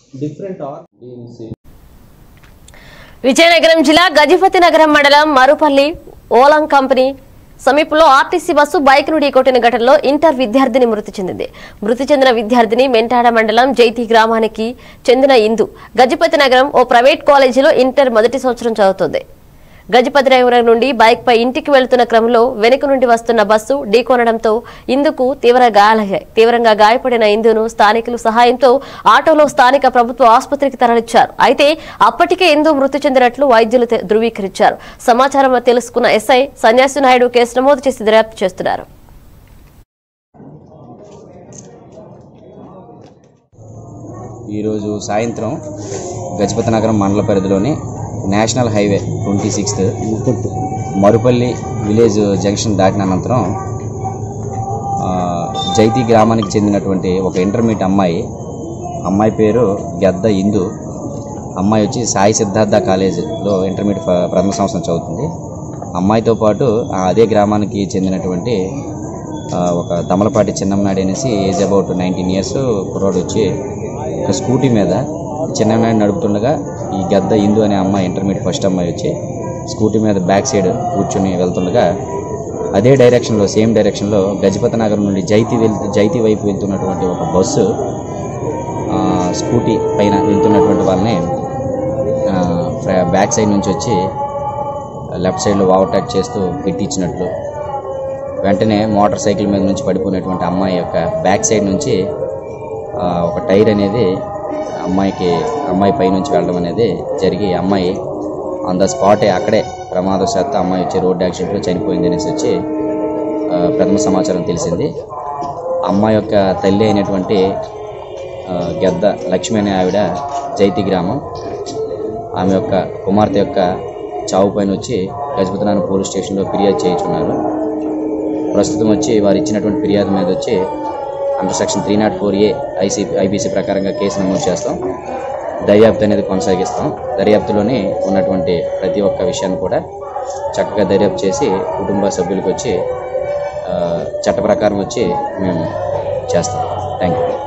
different or beings in Vizianagaram జిల్లా Gajapathinagaram మండలం మరుపల్లి ఓలం కంపెనీ సమీపంలో ఆర్టీసీ బస్సు బైక్ నుండి కొట్టిన ఘటనలో ఇంటర్ విద్యార్థిని మృతి చెందింది మృతి చెందిన విద్యార్థిని మెంటాడ మండలం జైతి గ్రామానికి చెందిన ఇందు గజపతి నగరం ఓ ప్రైవేట్ కాలేజీలో ఇంటర్ మొదటి సంవత్సరం చదువుతోంది గజపతి నగరం నుండి బైక్ పై ఇంటికి వెళ్తున్న క్రమంలో వెనుక నుండి వస్తున్న బస్సు ఢీకొనడంతో ఇందుకు తీవ్ర గాయాలయ్యాయి తీవ్రంగా గాయపడిన ఇందును స్థానికులు సహాయంతో ఆటోలో స్థానిక ప్రభుత్వ ఆసుపత్రికి తరలించారు అయితే అప్పటికే ఇందు మృతి చెందినట్లు వైద్యులు తె- ధృవీకరించారు సమాచారం తెలుసుకున్న ఎస్ఐ సన్యాసి నాయుడు కేసు నమోదు చేసి దర్యాప్తు చేస్తున్నారు ఈరోజు సాయంత్రం గజపతి నగరం మండల పరిధిలోని national highway twenty sixth Marupalli village junction దాటిన అనంతరం ఆ, జైతి గ్రామానికి చెందినటువంటి ఒక ఇంటర్మీడియట్ అమ్మాయి అమ్మాయి పేరు గద్ద ఇందు అమ్మాయి వచ్చి సాయి సిద్ధార్థ కాలేజీలో ఇంటర్మీడియట్ ఫ- ప్రథమ సంవత్సరం చదువుతుంది అమ్మాయితో పాటు ఆ అదే గ్రామానికి చెందినటువంటి ఆ, ఒక తమలపాటి చిన్నమ్నాడి అనేసి ఏజ్ అబౌట్ నైన్టీన్ ఇయర్స్ కుర్రాడు వచ్చి ఒక స్కూటీ మీద చిన్నమ్నాడి నడుపుతుండగా ఈ గద్ద ఇందు అనే అమ్మాయి ఇంటర్మీడియట్ ఫస్ట్ అమ్మాయి వచ్చి స్కూటీ మీద బ్యాక్ సైడ్ కూర్చుని వెళ్తుండగా అదే డైరెక్షన్లో సేమ్ డైరెక్షన్లో గజపతి నగరం నుండి జైతి వెళ్తూ జైతి వైపు వెళ్తున్నటువంటి ఒక బస్సు ఆ, స్కూటీ పైన వెళ్తున్నటువంటి వాళ్ళని ఆ, ఫ్ర- బ్యాక్ సైడ్ నుంచి వచ్చి లెఫ్ట్ సైడ్లో ఓవర్టేక్ చేస్తూ ఇచ్చినట్లు వెంటనే మోటార్ సైకిల్ మీద నుంచి పడిపోయినటువంటి అమ్మాయి యొక్క బ్యాక్ సైడ్ నుంచి ఆ, ఒక టైర్ అనేది అమ్మాయికి అమ్మాయి పై నుంచి వెళ్ళడం అనేది జరిగి అమ్మాయి ఆన్ ద స్పాటే అక్కడే ప్రమాదవశాత్తు అమ్మాయి వచ్చి రోడ్ యాక్సిడెంట్లో చనిపోయింది అనేసి వచ్చి ఆ, ప్రథమ సమాచారం తెలిసింది అమ్మాయి యొక్క తల్లి అయినటువంటి ఆ, గెద్ద లక్ష్మి అనే ఆవిడ జైతి గ్రామం ఆమె యొక్క కుమార్తె యొక్క చావు పైన వచ్చి గజపతినారాయణ పోలీస్ స్టేషన్లో ఫిర్యాదు చేయించున్నారు ప్రస్తుతం వచ్చి వారు ఇచ్చినటువంటి ఫిర్యాదు మీద వచ్చి under section three not four A IC IPC ప్రకారంగా కేసు నమోదు చేస్తాం దర్యాప్తు అనేది కొనసాగిస్తాం దర్యాప్తులోని ఉన్నటువంటి ప్రతి ఒక్క విషయాన్ని కూడా చక్కగా దర్యాప్తు చేసి కుటుంబ సభ్యులకు వచ్చి ఆ, చట్ట ప్రకారం వచ్చి మేము చేస్తాం థ్యాంక్ యూ